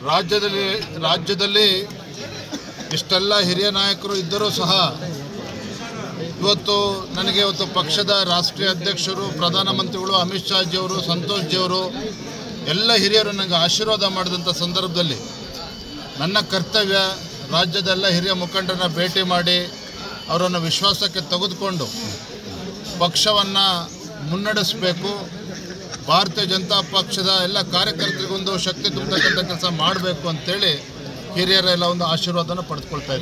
ರಾಜ್ಯದಲ್ಲಿ ರಾಜ್ಯದಲ್ಲಿ ಇಷ್ಟೆಲ್ಲ ಹಿರಿಯ ನಾಯಕರು ಇದ್ದರೂ ಸಹ ಇವತ್ತು ನನಗೆ ಇವತ್ತು ಪಕ್ಷದ ರಾಷ್ಟ್ರೀಯ ಅಧ್ಯಕ್ಷರು ಪ್ರಧಾನಮಂತ್ರಿಗಳು ಅಮಿತ್ ಶಾಜಿಯವರು ಸಂತೋಷ್ ಜಿಯವರು ಎಲ್ಲ ಹಿರಿಯರು ನನಗೆ ಆಶೀರ್ವಾದ ಮಾಡಿದಂಥ ಸಂದರ್ಭದಲ್ಲಿ ನನ್ನ ಕರ್ತವ್ಯ ರಾಜ್ಯದ ಎಲ್ಲ ಹಿರಿಯ ಮುಖಂಡರನ್ನ ಭೇಟಿ ಮಾಡಿ ಅವರನ್ನು ವಿಶ್ವಾಸಕ್ಕೆ ತೆಗೆದುಕೊಂಡು ಪಕ್ಷವನ್ನು ಮುನ್ನಡೆಸಬೇಕು ಭಾರತೀಯ ಜನತಾ ಪಕ್ಷದ ಎಲ್ಲ ಕಾರ್ಯಕರ್ತರಿಗೊಂದು ಶಕ್ತಿ ತುಂಬತಕ್ಕಂಥ ಕೆಲಸ ಮಾಡಬೇಕು ಅಂತೇಳಿ ಹಿರಿಯರ ಎಲ್ಲ ಒಂದು ಆಶೀರ್ವಾದನ ಪಡೆದುಕೊಳ್ತಾ ಇದ್ದೀನಿ